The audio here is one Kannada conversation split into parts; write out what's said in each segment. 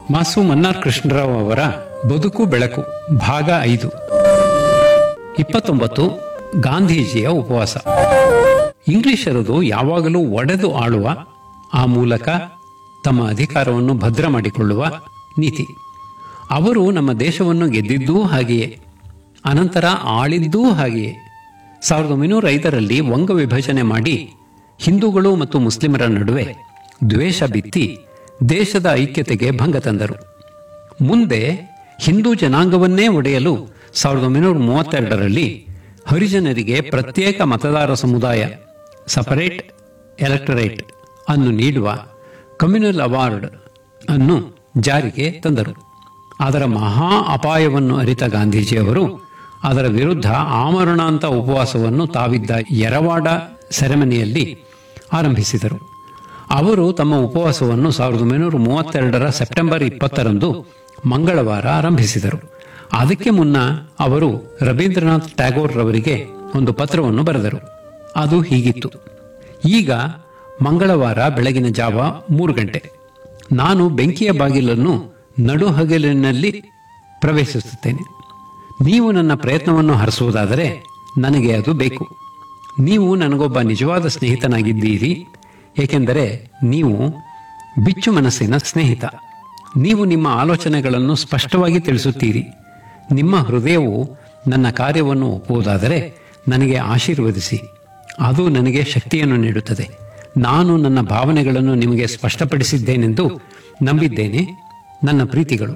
ಮಾಸು ಮನ್ನಾರ್ ಕೃಷ್ಣರಾವ್ ಅವರ ಬದುಕು ಬೆಳಕು ಭಾಗ ಐದು ಇಪ್ಪತ್ತೊಂಬತ್ತು ಗಾಂಧೀಜಿಯ ಉಪವಾಸ ಇಂಗ್ಲಿಷರದು ಯಾವಾಗಲೂ ಒಡೆದು ಆಳುವ ಆ ಮೂಲಕ ತಮ್ಮ ಅಧಿಕಾರವನ್ನು ಭದ್ರ ಮಾಡಿಕೊಳ್ಳುವ ನೀತಿ ಅವರು ನಮ್ಮ ದೇಶವನ್ನು ಗೆದ್ದಿದ್ದೂ ಹಾಗೆಯೇ ಅನಂತರ ಆಳಿದ್ದೂ ಹಾಗೆಯೇ ಸಾವಿರದ ಒಂಬೈನೂರ ಐದರಲ್ಲಿ ವಂಗ ವಿಭಜನೆ ಮಾಡಿ ಹಿಂದೂಗಳು ಮತ್ತು ಮುಸ್ಲಿಮರ ನಡುವೆ ದ್ವೇಷ ಬಿತ್ತಿ ದೇಶದ ಐಕ್ಯತೆಗೆ ಭಂಗ ತಂದರು ಮುಂದೆ ಹಿಂದೂ ಜನಾಂಗವನ್ನೇ ಒಡೆಯಲು ಸಾವಿರದ ಒಂಬೈನೂರ ಮೂವತ್ತೆರಡರಲ್ಲಿ ಹರಿಜನರಿಗೆ ಪ್ರತ್ಯೇಕ ಮತದಾರ ಸಮುದಾಯ ಸಪರೇಟ್ ಎಲೆಕ್ಟರೇಟ್ ಅನ್ನು ನೀಡುವ ಕಮ್ಯುನಲ್ ಅವಾರ್ಡ್ ಅನ್ನು ಜಾರಿಗೆ ತಂದರು ಅದರ ಮಹಾ ಅಪಾಯವನ್ನು ಅರಿತ ಗಾಂಧೀಜಿಯವರು ಅದರ ವಿರುದ್ಧ ಆಮರಣಾಂತ ಉಪವಾಸವನ್ನು ತಾವಿದ್ದ ಎರವಾಡ ಸೆರೆಮನಿಯಲ್ಲಿ ಆರಂಭಿಸಿದರು ಅವರು ತಮ್ಮ ಉಪವಾಸವನ್ನು ಸಾವಿರದ ಒಂಬೈನೂರ ಮೂವತ್ತೆರಡರ ಸೆಪ್ಟೆಂಬರ್ ಇಪ್ಪತ್ತರಂದು ಮಂಗಳವಾರ ಆರಂಭಿಸಿದರು ಅದಕ್ಕೆ ಮುನ್ನ ಅವರು ರವೀಂದ್ರನಾಥ್ ಟ್ಯಾಗೋರ್ ರವರಿಗೆ ಒಂದು ಪತ್ರವನ್ನು ಬರೆದರು ಅದು ಹೀಗಿತ್ತು ಈಗ ಮಂಗಳವಾರ ಬೆಳಗಿನ ಜಾವ ಮೂರು ಗಂಟೆ ನಾನು ಬೆಂಕಿಯ ಬಾಗಿಲನ್ನು ನಡುಹಗಲಿನಲ್ಲಿ ಪ್ರವೇಶಿಸುತ್ತೇನೆ ನೀವು ನನ್ನ ಪ್ರಯತ್ನವನ್ನು ಹರಿಸುವುದಾದರೆ ನನಗೆ ಅದು ಬೇಕು ನೀವು ನನಗೊಬ್ಬ ನಿಜವಾದ ಸ್ನೇಹಿತನಾಗಿದ್ದೀರಿ ಏಕೆಂದರೆ ನೀವು ಬಿಚ್ಚು ಮನಸ್ಸಿನ ಸ್ನೇಹಿತ ನೀವು ನಿಮ್ಮ ಆಲೋಚನೆಗಳನ್ನು ಸ್ಪಷ್ಟವಾಗಿ ತಿಳಿಸುತ್ತೀರಿ ನಿಮ್ಮ ಹೃದಯವು ನನ್ನ ಕಾರ್ಯವನ್ನು ಒಪ್ಪುವುದಾದರೆ ನನಗೆ ಆಶೀರ್ವದಿಸಿ ಅದು ನನಗೆ ಶಕ್ತಿಯನ್ನು ನೀಡುತ್ತದೆ ನಾನು ನನ್ನ ಭಾವನೆಗಳನ್ನು ನಿಮಗೆ ಸ್ಪಷ್ಟಪಡಿಸಿದ್ದೇನೆಂದು ನಂಬಿದ್ದೇನೆ ನನ್ನ ಪ್ರೀತಿಗಳು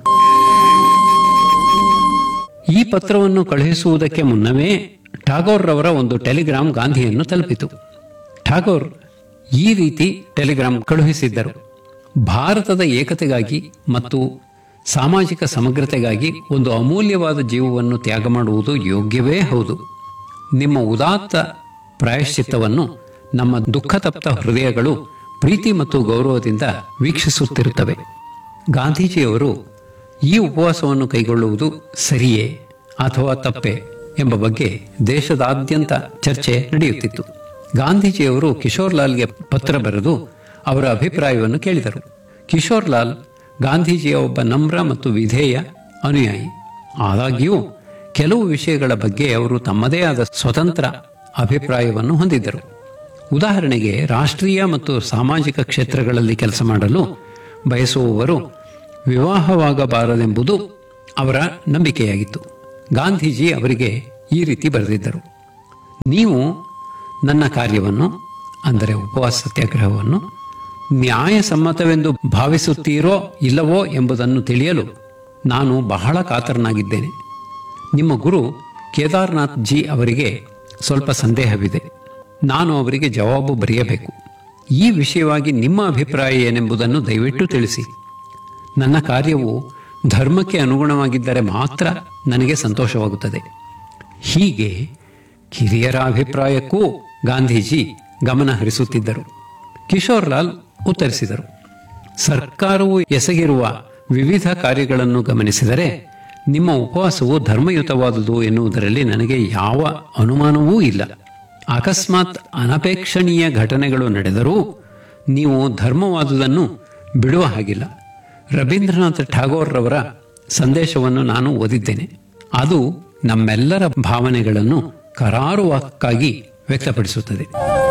ಈ ಪತ್ರವನ್ನು ಕಳುಹಿಸುವುದಕ್ಕೆ ಮುನ್ನವೇ ಠಾಗೋರ್ ರವರ ಒಂದು ಟೆಲಿಗ್ರಾಮ್ ಗಾಂಧಿಯನ್ನು ತಲುಪಿತು ಠಾಗೋರ್ ಈ ರೀತಿ ಟೆಲಿಗ್ರಾಮ್ ಕಳುಹಿಸಿದ್ದರು ಭಾರತದ ಏಕತೆಗಾಗಿ ಮತ್ತು ಸಾಮಾಜಿಕ ಸಮಗ್ರತೆಗಾಗಿ ಒಂದು ಅಮೂಲ್ಯವಾದ ಜೀವವನ್ನು ತ್ಯಾಗ ಮಾಡುವುದು ಯೋಗ್ಯವೇ ಹೌದು ನಿಮ್ಮ ಉದಾತ್ತ ಪ್ರಾಯಶ್ಚಿತ್ತವನ್ನು ನಮ್ಮ ದುಃಖತಪ್ತ ಹೃದಯಗಳು ಪ್ರೀತಿ ಮತ್ತು ಗೌರವದಿಂದ ವೀಕ್ಷಿಸುತ್ತಿರುತ್ತವೆ ಗಾಂಧೀಜಿಯವರು ಈ ಉಪವಾಸವನ್ನು ಕೈಗೊಳ್ಳುವುದು ಸರಿಯೇ ಅಥವಾ ತಪ್ಪೆ ಎಂಬ ಬಗ್ಗೆ ದೇಶದಾದ್ಯಂತ ಚರ್ಚೆ ನಡೆಯುತ್ತಿತ್ತು ಗಾಂಧೀಜಿಯವರು ಕಿಶೋರ್ ಲಾಲ್ಗೆ ಪತ್ರ ಬರೆದು ಅವರ ಅಭಿಪ್ರಾಯವನ್ನು ಕೇಳಿದರು ಕಿಶೋರ್ ಲಾಲ್ ಗಾಂಧೀಜಿಯ ಒಬ್ಬ ನಮ್ರ ಮತ್ತು ವಿಧೇಯ ಅನುಯಾಯಿ ಆದಾಗ್ಯೂ ಕೆಲವು ವಿಷಯಗಳ ಬಗ್ಗೆ ಅವರು ತಮ್ಮದೇ ಆದ ಸ್ವತಂತ್ರ ಅಭಿಪ್ರಾಯವನ್ನು ಹೊಂದಿದ್ದರು ಉದಾಹರಣೆಗೆ ರಾಷ್ಟ್ರೀಯ ಮತ್ತು ಸಾಮಾಜಿಕ ಕ್ಷೇತ್ರಗಳಲ್ಲಿ ಕೆಲಸ ಮಾಡಲು ಬಯಸುವವರು ವಿವಾಹವಾಗಬಾರದೆಂಬುದು ಅವರ ನಂಬಿಕೆಯಾಗಿತ್ತು ಗಾಂಧೀಜಿ ಅವರಿಗೆ ಈ ರೀತಿ ಬರೆದಿದ್ದರು ನೀವು ನನ್ನ ಕಾರ್ಯವನ್ನು ಅಂದರೆ ಉಪವಾಸ ಸತ್ಯಾಗ್ರಹವನ್ನು ನ್ಯಾಯಸಮ್ಮತವೆಂದು ಭಾವಿಸುತ್ತೀರೋ ಇಲ್ಲವೋ ಎಂಬುದನ್ನು ತಿಳಿಯಲು ನಾನು ಬಹಳ ಕಾತರನಾಗಿದ್ದೇನೆ ನಿಮ್ಮ ಗುರು ಕೇದಾರ್ನಾಥ್ ಜಿ ಅವರಿಗೆ ಸ್ವಲ್ಪ ಸಂದೇಹವಿದೆ ನಾನು ಅವರಿಗೆ ಜವಾಬು ಬರೆಯಬೇಕು ಈ ವಿಷಯವಾಗಿ ನಿಮ್ಮ ಅಭಿಪ್ರಾಯ ಏನೆಂಬುದನ್ನು ದಯವಿಟ್ಟು ತಿಳಿಸಿ ನನ್ನ ಕಾರ್ಯವು ಧರ್ಮಕ್ಕೆ ಅನುಗುಣವಾಗಿದ್ದರೆ ಮಾತ್ರ ನನಗೆ ಸಂತೋಷವಾಗುತ್ತದೆ ಹೀಗೆ ಕಿರಿಯರ ಅಭಿಪ್ರಾಯಕ್ಕೂ ಗಾಂಧೀಜಿ ಗಮನ ಹರಿಸುತ್ತಿದ್ದರು ಕಿಶೋರ್ ಲಾಲ್ ಉತ್ತರಿಸಿದರು ಸರ್ಕಾರವು ಎಸಗಿರುವ ವಿವಿಧ ಕಾರ್ಯಗಳನ್ನು ಗಮನಿಸಿದರೆ ನಿಮ್ಮ ಉಪವಾಸವು ಧರ್ಮಯುತವಾದುದು ಎನ್ನುವುದರಲ್ಲಿ ನನಗೆ ಯಾವ ಅನುಮಾನವೂ ಇಲ್ಲ ಅಕಸ್ಮಾತ್ ಅನಪೇಕ್ಷಣೀಯ ಘಟನೆಗಳು ನಡೆದರೂ ನೀವು ಧರ್ಮವಾದುದನ್ನು ಬಿಡುವ ಹಾಗಿಲ್ಲ ರವೀಂದ್ರನಾಥ್ ಠಾಗೋರ್ ರವರ ಸಂದೇಶವನ್ನು ನಾನು ಓದಿದ್ದೇನೆ ಅದು ನಮ್ಮೆಲ್ಲರ ಭಾವನೆಗಳನ್ನು ಕರಾರುವಾಕ್ಕಾಗಿ ವ್ಯಕ್ತಪಡಿಸುತ್ತದೆ